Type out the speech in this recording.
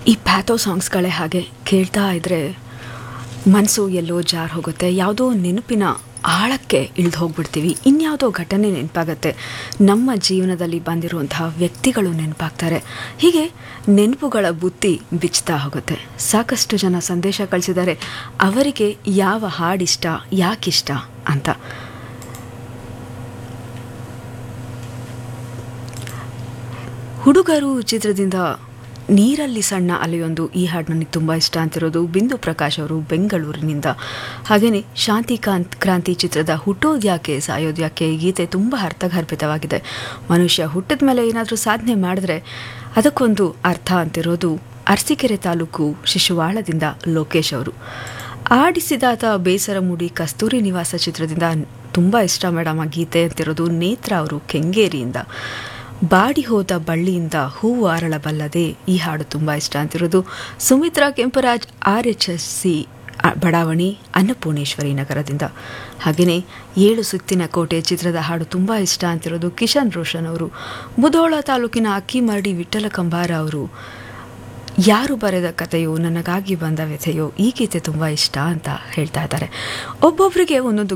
ಈ ಪ್ಯಾಥೋ ಸಾಂಗ್ಸ್ಗಳೇ ಹಾಗೆ ಕೇಳ್ತಾ ಇದ್ರೆ ಮನಸ್ಸು ಎಲ್ಲೋ ಜಾರ್ ಹೋಗುತ್ತೆ ಯಾವುದೋ ನೆನಪಿನ ಆಳಕ್ಕೆ ಇಳಿದು ಹೋಗ್ಬಿಡ್ತೀವಿ ಇನ್ಯಾವುದೋ ಘಟನೆ ನೆನಪಾಗತ್ತೆ ನಮ್ಮ ಜೀವನದಲ್ಲಿ ಬಂದಿರುವಂತಹ ವ್ಯಕ್ತಿಗಳು ನೆನಪಾಗ್ತಾರೆ ಹೀಗೆ ನೆನಪುಗಳ ಬುತ್ತಿ ಬಿಚ್ತಾ ಹೋಗುತ್ತೆ ಸಾಕಷ್ಟು ಜನ ಸಂದೇಶ ಕಳಿಸಿದ್ದಾರೆ ಅವರಿಗೆ ಯಾವ ಹಾಡಿಷ್ಟ ಯಾಕಿಷ್ಟ ಅಂತ ಹುಡುಗರು ಚಿತ್ರದಿಂದ ನೀರಲ್ಲಿ ಸಣ್ಣ ಅಲೆಯೊಂದು ಈ ಹಾಡು ನನಗೆ ತುಂಬ ಇಷ್ಟ ಅಂತಿರೋದು ಬಿಂದು ಪ್ರಕಾಶ್ ಅವರು ಬೆಂಗಳೂರಿನಿಂದ ಹಾಗೆಯೇ ಶಾಂತಿಕಾಂತ್ ಕ್ರಾಂತಿ ಚಿತ್ರದ ಹುಟ್ಟೋದ್ಯಾಕೆ ಸಾಯೋದ್ಯಾಕೆ ಈ ಗೀತೆ ತುಂಬ ಅರ್ಥಗರ್ಭಿತವಾಗಿದೆ ಮನುಷ್ಯ ಹುಟ್ಟಿದ ಮೇಲೆ ಏನಾದರೂ ಸಾಧನೆ ಮಾಡಿದ್ರೆ ಅದಕ್ಕೊಂದು ಅರ್ಥ ಅಂತಿರೋದು ಅರಸೀಕೆರೆ ತಾಲೂಕು ಶಿಶುವಾಳದಿಂದ ಲೋಕೇಶ್ ಅವರು ಆಡಿಸಿದಾತ ಬೇಸರ ಮೂಡಿ ಕಸ್ತೂರಿ ನಿವಾಸ ಚಿತ್ರದಿಂದ ತುಂಬ ಇಷ್ಟ ಮೇಡಮ್ ಆ ಗೀತೆ ಅಂತಿರೋದು ನೇತ್ರ ಅವರು ಕೆಂಗೇರಿಯಿಂದ ಬಾಡಿ ಹೋದ ಬಳ್ಳಿಯಿಂದ ಹೂವು ಅರಳಬಲ್ಲದೆ ಈ ಹಾಡು ತುಂಬ ಇಷ್ಟ ಅಂತಿರೋದು Sumitra Kempraj R H S C ಬಡಾವಣೆ ಅನ್ನಪೂರ್ಣೇಶ್ವರಿ ನಗರದಿಂದ ಹಾಗೆಯೇ ಏಳು ಸುತ್ತಿನ ಕೋಟೆ ಚಿತ್ರದ ಹಾಡು ತುಂಬ ಇಷ್ಟ ಅಂತಿರೋದು ಕಿಶನ್ ರೋಷನ್ ಅವರು ಮುಧೋಳ ತಾಲೂಕಿನ ಅಕ್ಕಿಮರಡಿ ವಿಠಲ ಕಂಬಾರ ಅವರು ಯಾರು ಬರೆದ ಕಥೆಯೋ ನನಗಾಗಿ ಬಂದ ವ್ಯಥೆಯೋ ಈ ಗೀತೆ ತುಂಬ ಇಷ್ಟ ಅಂತ ಹೇಳ್ತಾ ಇದ್ದಾರೆ ಒಬ್ಬೊಬ್ಬರಿಗೆ ಒಂದೊಂದು